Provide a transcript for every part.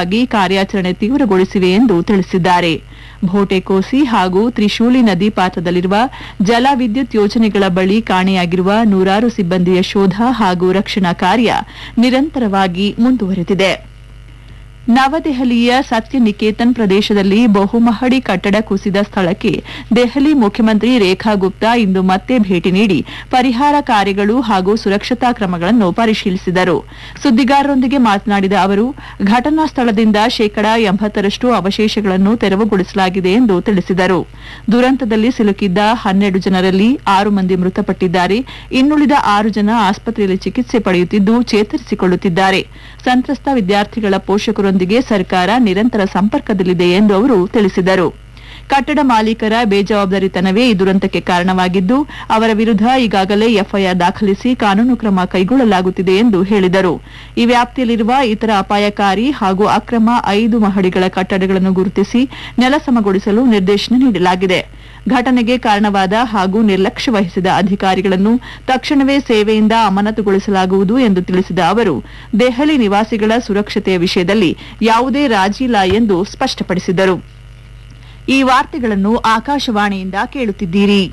ರಕ್ಷಣೆಗಾಗಿ ಕಾರ್ಯಾಚರಣೆ ತೀವ್ರಗೊಳಿಸಿವೆ ಎಂದು ತಿಳಿಸಿದ್ದಾರೆ ಭೋಟೆಕೋಸಿ ಹಾಗೂ ತ್ರಿಶೂಲಿ ನದಿ ಪಾತ್ರದಲ್ಲಿರುವ ಜಲ ವಿದ್ಯುತ್ ಯೋಜನೆಗಳ ಬಳಿ ಕಾಣೆಯಾಗಿರುವ ನೂರಾರು ಸಿಬ್ಬಂದಿಯ ಶೋಧ ಹಾಗೂ ರಕ್ಷಣಾ ಕಾರ್ಯ ನಿರಂತರವಾಗಿ ಮುಂದುವರೆದಿದೆ ನವದೆಹಲಿಯ ಸತ್ಯ ನಿಕೇತನ್ ಪ್ರದೇಶದಲ್ಲಿ ಬಹುಮಹಡಿ ಕಟ್ಟಡ ಕುಸಿದ ಸ್ಥಳಕ್ಕೆ ದೆಹಲಿ ಮುಖ್ಯಮಂತ್ರಿ ರೇಖಾ ಗುಪ್ತಾ ಇಂದು ಮತ್ತೆ ಭೇಟಿ ನೀಡಿ ಪರಿಹಾರ ಕಾರ್ಯಗಳು ಹಾಗೂ ಸುರಕ್ಷತಾ ಕ್ರಮಗಳನ್ನು ಪರಿಶೀಲಿಸಿದರು ಸುದ್ದಿಗಾರರೊಂದಿಗೆ ಮಾತನಾಡಿದ ಅವರು ಘಟನಾ ಸ್ಥಳದಿಂದ ಶೇಕಡಾ ಎಂಬತ್ತರಷ್ಟು ಅವಶೇಷಗಳನ್ನು ತೆರವುಗೊಳಿಸಲಾಗಿದೆ ಎಂದು ತಿಳಿಸಿದರು ದುರಂತದಲ್ಲಿ ಸಿಲುಕಿದ್ದ ಹನ್ನೆರಡು ಜನರಲ್ಲಿ ಆರು ಮಂದಿ ಮೃತಪಟ್ಟಿದ್ದಾರೆ ಇನ್ನುಳಿದ ಆರು ಜನ ಆಸ್ಪತ್ರೆಯಲ್ಲಿ ಚಿಕಿತ್ಸೆ ಪಡೆಯುತ್ತಿದ್ದು ಚೇತರಿಸಿಕೊಳ್ಳುತ್ತಿದ್ದಾರೆ ಸಂತ್ರಸ್ತ ವಿದ್ಯಾರ್ಥಿಗಳ ಪೋಷಕರೊಂದಿಗೆ ಸರ್ಕಾರ ನಿರಂತರ ಸಂಪರ್ಕದಲ್ಲಿದೆ ಎಂದು ಅವರು ತಿಳಿಸಿದರು ಕಟ್ಟಡ ಮಾಲೀಕರ ಬೇಜವಾಬ್ದಾರಿತನವೇ ಈ ದುರಂತಕ್ಕೆ ಕಾರಣವಾಗಿದ್ದು ಅವರ ವಿರುದ್ಧ ಈಗಾಗಲೇ ಎಫ್ಐಆರ್ ದಾಖಲಿಸಿ ಕಾನೂನು ಕ್ರಮ ಕೈಗೊಳ್ಳಲಾಗುತ್ತಿದೆ ಎಂದು ಹೇಳಿದರು ಈ ವ್ಯಾಪ್ತಿಯಲ್ಲಿರುವ ಇತರ ಅಪಾಯಕಾರಿ ಹಾಗೂ ಅಕ್ರಮ ಐದು ಮಹಡಿಗಳ ಕಟ್ಟಡಗಳನ್ನು ಗುರುತಿಸಿ ನೆಲಸಮಗೊಳಿಸಲು ನಿರ್ದೇಶನ ನೀಡಲಾಗಿದೆ ಘಟನೆಗೆ ಕಾರಣವಾದ ಹಾಗೂ ನಿರ್ಲಕ್ಷ್ಯ ವಹಿಸಿದ ಅಧಿಕಾರಿಗಳನ್ನು ತಕ್ಷಣವೇ ಸೇವೆಯಿಂದ ಅಮಾನತುಗೊಳಿಸಲಾಗುವುದು ಎಂದು ತಿಳಿಸಿದ ಅವರು ದೆಹಲಿ ನಿವಾಸಿಗಳ ಸುರಕ್ಷತೆಯ ವಿಷಯದಲ್ಲಿ ಯಾವುದೇ ರಾಜಿ ಇಲ್ಲ ಎಂದು ಸ್ಪಷ್ಟಪಡಿಸಿದರು ಈ ವಾರ್ತೆಗಳನ್ನು ಆಕಾಶವಾಣಿಯಿಂದ ಕೇಳುತ್ತಿದ್ದೀರಿ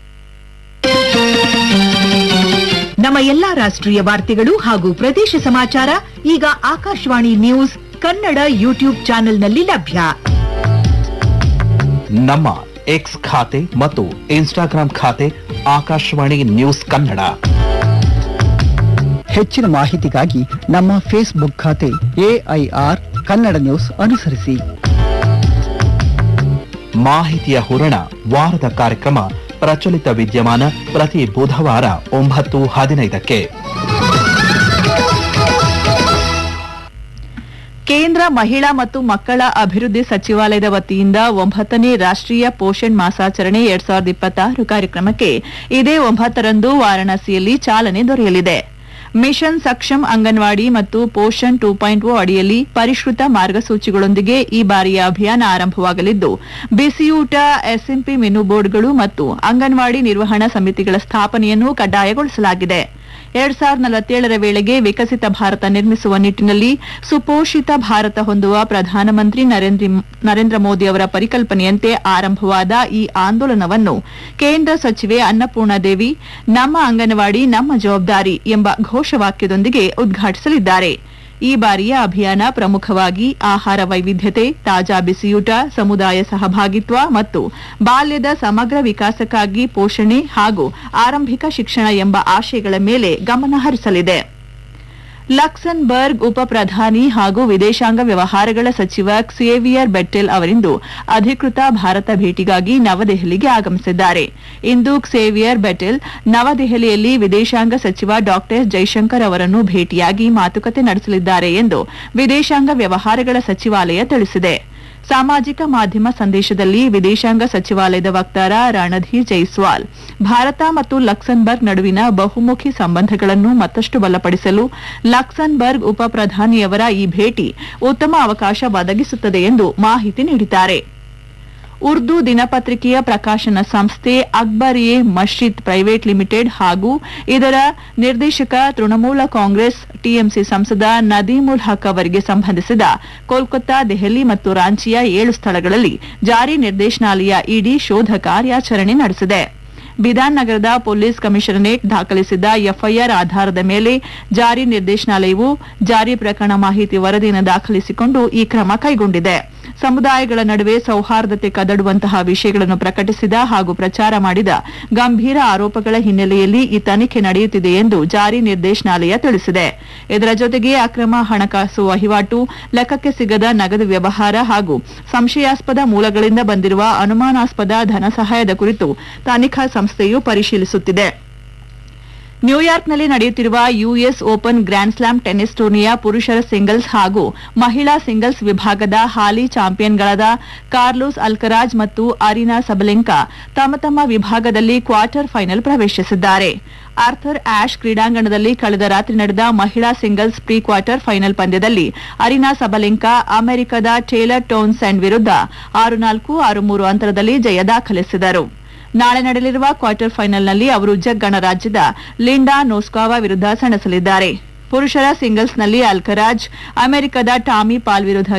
ನಮ್ಮ ಎಲ್ಲಾ ರಾಷ್ಟ್ರೀಯ ವಾರ್ತೆಗಳು ಹಾಗೂ ಪ್ರದೇಶ ಸಮಾಚಾರ ಈಗ ಆಕಾಶವಾಣಿ ನ್ಯೂಸ್ ಕನ್ನಡ ಯೂಟ್ಯೂಬ್ ಚಾನೆಲ್ನಲ್ಲಿ ಲಭ್ಯ ನಮ್ಮ ಎಕ್ಸ್ ಖಾತೆ ಮತ್ತು ಇನ್ಸ್ಟಾಗ್ರಾಂ ಖಾತೆ ಆಕಾಶವಾಣಿ ನ್ಯೂಸ್ ಕನ್ನಡ ಹೆಚ್ಚಿನ ಮಾಹಿತಿಗಾಗಿ ನಮ್ಮ ಫೇಸ್ಬುಕ್ ಖಾತೆ ಎಐಆರ್ ಕನ್ನಡ ನ್ಯೂಸ್ ಅನುಸರಿಸಿ ಮಾಹಿತಿಯ ಹೂರಣ ವಾರದ ಕಾರ್ಯಕ್ರಮ ಪ್ರಚಲಿತ ವಿದ್ಯಮಾನ ಪ್ರತಿ ಬುಧವಾರ ಒಂಬತ್ತು ಹದಿನೈದಕ್ಕೆ ಕೇಂದ್ರ ಮಹಿಳಾ ಮತ್ತು ಮಕ್ಕಳ ಅಭಿವೃದ್ಧಿ ಸಚಿವಾಲಯದ ವತಿಯಿಂದ ಒಂಬತ್ತನೇ ರಾಷ್ಟ್ರೀಯ ಪೋಷಣ್ ಮಾಸಾಚರಣೆ ಎರಡ್ ಸಾವಿರದ ಇಪ್ಪತ್ತಾರು ಕಾರ್ಯಕ್ರಮಕ್ಕೆ ಇದೇ ಒಂಬತ್ತರಂದು ವಾರಾಣಸಿಯಲ್ಲಿ ಚಾಲನೆ ದೊರೆಯಲಿದೆ ಮಿಷನ್ ಸಕ್ಷಮ್ ಅಂಗನವಾಡಿ ಮತ್ತು ಪೋಷಣ್ ಟೂ ಪಾಯಿಂಟ್ ಓ ಅಡಿಯಲ್ಲಿ ಪರಿಷ್ಕೃತ ಮಾರ್ಗಸೂಚಿಗಳೊಂದಿಗೆ ಈ ಬಾರಿಯ ಅಭಿಯಾನ ಆರಂಭವಾಗಲಿದ್ದು ಬಿಸಿಯೂಟ ಎಸ್ಎಂಪಿ ಮೆನು ಬೋರ್ಡ್ಗಳು ಮತ್ತು ಅಂಗನವಾಡಿ ನಿರ್ವಹಣಾ ಸಮಿತಿಗಳ ಸ್ಥಾಪನೆಯನ್ನು ಕಡ್ಡಾಯಗೊಳಿಸಲಾಗಿದೆ ಎರಡ್ ಸಾವಿರದ ನಲವತ್ತೇಳರ ವೇಳೆಗೆ ವಿಕಸಿತ ಭಾರತ ನಿರ್ಮಿಸುವ ನಿಟ್ಟಿನಲ್ಲಿ ಸುಪೋಷಿತ ಭಾರತ ಹೊಂದುವ ಪ್ರಧಾನಮಂತ್ರಿ ನರೇಂದ್ರ ನರೇಂದ್ರ ಮೋದಿ ಅವರ ಪರಿಕಲ್ಪನೆಯಂತೆ ಆರಂಭವಾದ ಈ ಆಂದೋಲನವನ್ನು ಕೇಂದ್ರ ಸಚಿವೆ ಅನ್ನಪೂರ್ಣ ದೇವಿ ನಮ್ಮ ಅಂಗನವಾಡಿ ನಮ್ಮ ಜವಾಬ್ದಾರಿ ಎಂಬ ಘೋಷವಾಕ್ಯದೊಂದಿಗೆ ಉದ್ಘಾಟಿಸಲಿದ್ದಾರೆ ಈ ಬಾರಿಯ ಅಭಿಯಾನ ಪ್ರಮುಖವಾಗಿ ಆಹಾರ ವೈವಿಧ್ಯತೆ ತಾಜಾ ಬಿಸಿಯೂಟ ಸಮುದಾಯ ಸಹಭಾಗಿತ್ವ ಮತ್ತು ಬಾಲ್ಯದ ಸಮಗ್ರ ವಿಕಾಸಕ್ಕಾಗಿ ಪೋಷಣೆ ಹಾಗೂ ಆರಂಭಿಕ ಶಿಕ್ಷಣ ಎಂಬ ಆಶಯಗಳ ಮೇಲೆ ಗಮನ ಹರಿಸಲಿದೆ ಲಕ್ಸನ್ಬರ್ಗ್ ಉಪ ಪ್ರಧಾನಿ ಹಾಗೂ ವಿದೇಶಾಂಗ ವ್ಯವಹಾರಗಳ ಸಚಿವ ಕ್ಸೇವಿಯರ್ ಬೆಟ್ಟೆಲ್ ಅವರಿಂದು ಅಧಿಕೃತ ಭಾರತ ಭೇಟಿಗಾಗಿ ನವದೆಹಲಿಗೆ ಆಗಮಿಸಿದ್ದಾರೆ ಇಂದು ಕ್ಸೇವಿಯರ್ ಬೆಟೆಲ್ ನವದೆಹಲಿಯಲ್ಲಿ ವಿದೇಶಾಂಗ ಸಚಿವ ಡಾ ಜೈಶಂಕರ್ ಅವರನ್ನು ಭೇಟಿಯಾಗಿ ಮಾತುಕತೆ ನಡೆಸಲಿದ್ದಾರೆ ಎಂದು ವಿದೇಶಾಂಗ ವ್ಯವಹಾರಗಳ ಸಚಿವಾಲಯ ತಿಳಿಸಿದೆ ಸಾಮಾಜಿಕ ಮಾಧ್ಯಮ ಸಂದೇಶದಲ್ಲಿ ವಿದೇಶಾಂಗ ಸಚಿವಾಲಯದ ವಕ್ತಾರ ರಣಧೀರ್ ಜೈಸ್ವಾಲ್ ಭಾರತ ಮತ್ತು ಲಕ್ಸನ್ಬರ್ಗ್ ನಡುವಿನ ಬಹುಮುಖಿ ಸಂಬಂಧಗಳನ್ನು ಮತ್ತಷ್ಟು ಬಲಪಡಿಸಲು ಲಕ್ಸನ್ಬರ್ಗ್ ಉಪ ಪ್ರಧಾನಿಯವರ ಈ ಭೇಟಿ ಉತ್ತಮ ಅವಕಾಶ ಒದಗಿಸುತ್ತದೆ ಎಂದು ಮಾಹಿತಿ ನೀಡಿದ್ದಾರೆ ಉರ್ದು ದಿನಪತ್ರಿಕೆಯ ಪ್ರಕಾಶನ ಸಂಸ್ಥೆ ಅಕ್ಬರ್ ಎ ಮಸ್ಜಿದ್ ಪ್ರೈವೇಟ್ ಲಿಮಿಟೆಡ್ ಹಾಗೂ ಇದರ ನಿರ್ದೇಶಕ ತೃಣಮೂಲ ಕಾಂಗ್ರೆಸ್ ಟಿಎಂಸಿ ಸಂಸದ ನದೀಮುಲ್ ಹಕ್ ಅವರಿಗೆ ಸಂಬಂಧಿಸಿದ ಕೋಲ್ಕತ್ತಾ ದೆಹಲಿ ಮತ್ತು ರಾಂಚಿಯ ಏಳು ಸ್ಥಳಗಳಲ್ಲಿ ಜಾರಿ ನಿರ್ದೇಶನಾಲಯ ಇಡಿ ಶೋಧ ಕಾರ್ಯಾಚರಣೆ ನಡೆಸಿದೆ ಬಿಧಾನ್ ನಗರದ ಪೊಲೀಸ್ ಕಮಿಷನರೇಟ್ ದಾಖಲಿಸಿದ್ದ ಎಫ್ಐಆರ್ ಆಧಾರದ ಮೇಲೆ ಜಾರಿ ನಿರ್ದೇಶನಾಲಯವು ಜಾರಿ ಪ್ರಕರಣ ಮಾಹಿತಿ ವರದಿಯನ್ನು ದಾಖಲಿಸಿಕೊಂಡು ಈ ಕ್ರಮ ಕೈಗೊಂಡಿದೆ ಸಮುದಾಯಗಳ ನಡುವೆ ಸೌಹಾರ್ದತೆ ಕದಡುವಂತಹ ವಿಷಯಗಳನ್ನು ಪ್ರಕಟಿಸಿದ ಹಾಗೂ ಪ್ರಚಾರ ಮಾಡಿದ ಗಂಭೀರ ಆರೋಪಗಳ ಹಿನ್ನೆಲೆಯಲ್ಲಿ ಈ ತನಿಖೆ ನಡೆಯುತ್ತಿದೆ ಎಂದು ಜಾರಿ ನಿರ್ದೇಶನಾಲಯ ತಿಳಿಸಿದೆ ಇದರ ಜೊತೆಗೆ ಅಕ್ರಮ ಹಣಕಾಸು ವಹಿವಾಟು ಲೆಕ್ಕಕ್ಕೆ ಸಿಗದ ನಗದು ವ್ಯವಹಾರ ಹಾಗೂ ಸಂಶಯಾಸ್ಪದ ಮೂಲಗಳಿಂದ ಬಂದಿರುವ ಅನುಮಾನಾಸ್ಪದ ಧನ ಸಹಾಯದ ಕುರಿತು ತನಿಖಾ ಸಂಸ್ಥೆಯು ಪರಿಶೀಲಿಸುತ್ತಿದೆ ನ್ಯೂಯಾರ್ಕ್ನಲ್ಲಿ ನಡೆಯುತ್ತಿರುವ US Open grand slam tennis ಟೂರ್ನಿಯ ಪುರುಷರ ಸಿಂಗಲ್ಸ್ ಹಾಗೂ ಮಹಿಳಾ ಸಿಂಗಲ್ಸ್ ವಿಭಾಗದ ಹಾಲಿ ಚಾಂಪಿಯನ್ಗಳಾದ ಕಾರ್ಲೋಸ್ ಅಲ್ಕರಾಜ್ ಮತ್ತು ಅರಿನಾ ಸಬಲೆಂಕಾ ತಮ್ಮ ತಮ್ಮ ವಿಭಾಗದಲ್ಲಿ ಕ್ವಾರ್ಟರ್ ಫೈನಲ್ ಪ್ರವೇಶಿಸಿದ್ದಾರೆ ಆರ್ಥರ್ ಆಶ್ ಕ್ರೀಡಾಂಗಣದಲ್ಲಿ ಕಳೆದ ರಾತ್ರಿ ನಡೆದ ಮಹಿಳಾ ಸಿಂಗಲ್ಸ್ ಪ್ರೀ ಕ್ವಾರ್ಟರ್ ಫೈನಲ್ ಪಂದ್ಯದಲ್ಲಿ ಅರಿನಾ ಸಬಲೆಂಕಾ ಅಮೆರಿಕದ ಟೇಲರ್ ಟೋನ್ಸ್ಯಾಂಡ್ ವಿರುದ್ಧ ಆರು ನಾಲ್ಕು ಆರು ಮೂರು ಅಂತರದಲ್ಲಿ ಜಯ ದಾಖಲಿಸಿದರು ನಾಳೆ ನಡೆಯಲಿರುವ ಕ್ವಾರ್ಟರ್ ಫೈನಲ್ನಲ್ಲಿ ಅವರು ಜಗ್ ಗಣರಾಜ್ಯದ ಲಿಂಡಾ ನೋಸ್ಕಾವಾ ವಿರುದ್ಧ ಸೆಣಸಲಿದ್ದಾರೆ ಪುರುಷರ ಸಿಂಗಲ್ಸ್ನಲ್ಲಿ ಅಲ್ಕರಾಜ್ ಅಮೆರಿಕದ ಟಾಮಿ ಪಾಲ್ ವಿರುದ್ಧ